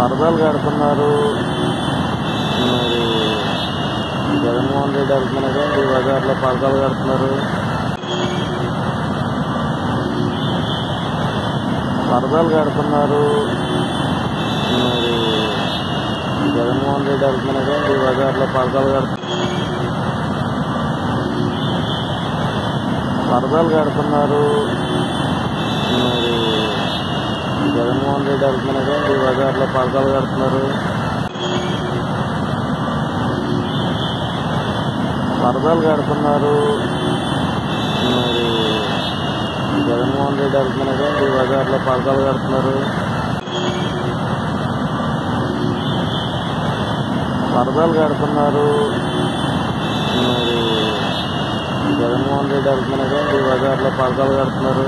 పరదాలు కడుతున్నారు మరి జగన్మోహన్ రెడ్డి వెళ్తున్నారు ఈ బజార్లో పరదాలు కడుతున్నారు పరదాలు కడుతున్నారు మరి జగన్మోహన్ రెడ్డి వెళ్తున్నారు ఈ బజార్లో పరదాలు కడుతున్నారు పరదాలు కడుతున్నారు మరి జగన్మోహన్ రెడ్డి వెళ్తున్నారు ఈ బజార్లో పరదాలు కడుతున్నారు పరదాలు కడుతున్నారు మరి జగన్మోహన్ రెడ్డి వెళ్తున్నారు ఈ బజార్లో పరదాలు కడుతున్నారు పరదాలు కడుతున్నారు మరి జగన్మోహన్ రెడ్డి వెళ్తున్నారు ఈ బజార్లో పరదాలు కడుతున్నారు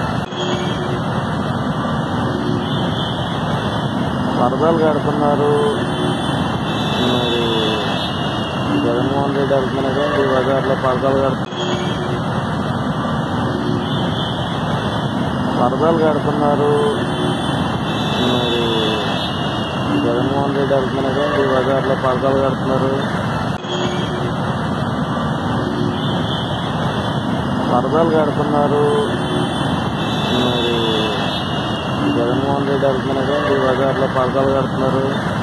పరదాలు కడుతున్నారు మరి జగన్మోహన్ రెడ్డి వెళ్తున్నారు ఈ బజార్లో పరదాలు కడుతున్నారు పరదాలు కడుతున్నారు మరి జగన్మోహన్ రెడ్డి వెళ్తున్నారు ఈ బజార్లో పరదాలు కడుతున్నారు పరదాలు కడుతున్నారు మరి జగన్మోహన్ రెడ్డి వెళ్తున్నారు ఈ బజార్లో పరదాలు కడుతున్నారు